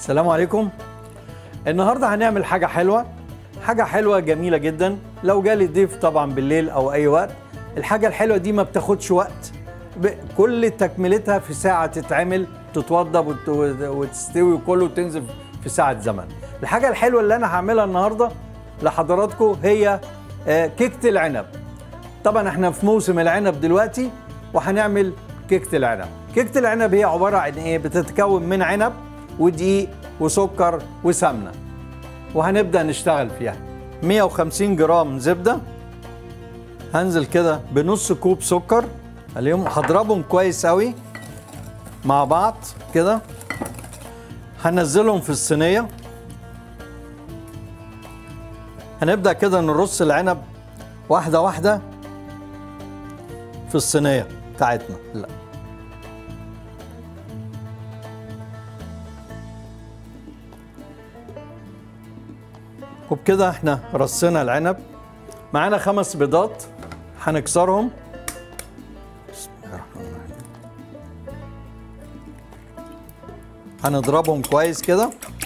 السلام عليكم النهارده هنعمل حاجه حلوه حاجه حلوه جميله جدا لو جالي ضيف طبعا بالليل او اي وقت الحاجه الحلوه دي ما بتاخدش وقت ب- كل تكملتها في ساعه تتعمل تتوضب وت- وتستوي وكله تنزل في ساعه زمن الحاجه الحلوه اللي انا هعملها النهارده لحضراتكم هي آه، كيكه العنب طبعا احنا في موسم العنب دلوقتي وهنعمل كيكه العنب كيكه العنب هي عباره عن ايه بتتكون من عنب ودقيق وسكر وسمنه وهنبدا نشتغل فيها 150 جرام زبده هنزل كده بنص كوب سكر عليهم هضربهم كويس قوي مع بعض كده هنزلهم في الصينيه هنبدا كده نرص العنب واحده واحده في الصينيه بتاعتنا لا وبكده احنا رصينا العنب معانا خمس بيضات هنكسرهم بسم الله الرحمن الرحيم هنضربهم كويس كده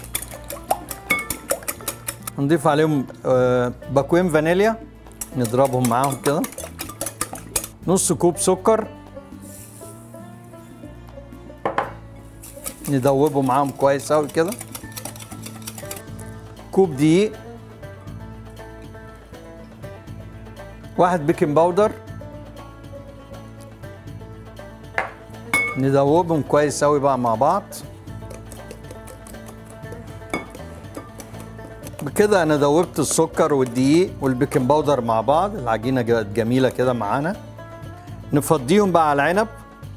هنضيف عليهم آه، باكوين فانيليا نضربهم معاهم كده نص كوب سكر ندوبه معاهم كويس قوي كده كوب دقيق واحد بيكنج باودر ندوبهم كويس قوي بقى مع بعض بكده انا دوبت السكر والدقيق والبيكنج باودر مع بعض العجينه بقت جميله كده معانا نفضيهم بقى على العنب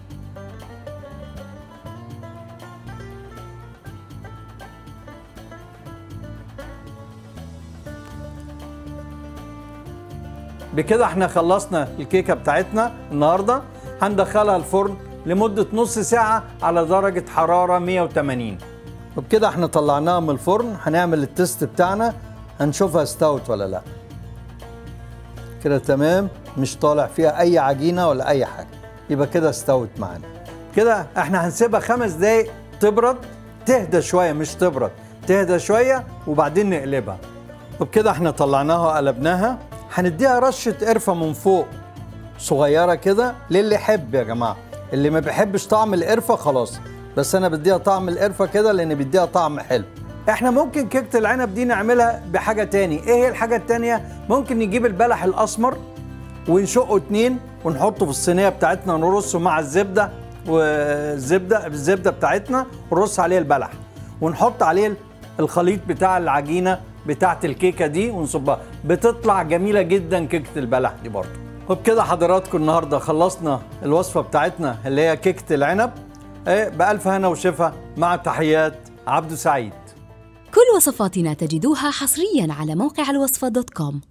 بكده احنا خلصنا الكيكه بتاعتنا النهارده هندخلها الفرن لمده نص ساعه على درجه حراره 180 وبكده احنا طلعناها من الفرن هنعمل التست بتاعنا هنشوفها استوت ولا لا كده تمام مش طالع فيها اي عجينه ولا اي حاجه يبقى كده استوت معانا كده احنا هنسيبها خمس دقايق تبرد تهدى شويه مش تبرد تهدى شويه وبعدين نقلبها وبكده احنا طلعناها وقلبناها هنديها رشه قرفه من فوق صغيره كده للي يحب يا جماعه اللي ما بيحبش طعم القرفه خلاص بس انا بديها طعم القرفه كده لان بيديها طعم حلو احنا ممكن كيكه العنب دي نعملها بحاجه تاني ايه هي الحاجه التانيه ممكن نجيب البلح الاسمر ونشقه اتنين ونحطه في الصينيه بتاعتنا نرصه مع الزبده والزبده الزبده بتاعتنا ونرص عليه البلح ونحط عليه الخليط بتاع العجينه بتاعت الكيكه دي ونصبها بتطلع جميله جدا كيكه البلح دي برضه وبكده حضراتكم النهارده خلصنا الوصفه بتاعتنا اللي هي كيكه العنب إيه، بألف هنا وشفا مع تحيات عبدو سعيد كل وصفاتنا تجدوها حصريا على موقع الوصفة دوت كوم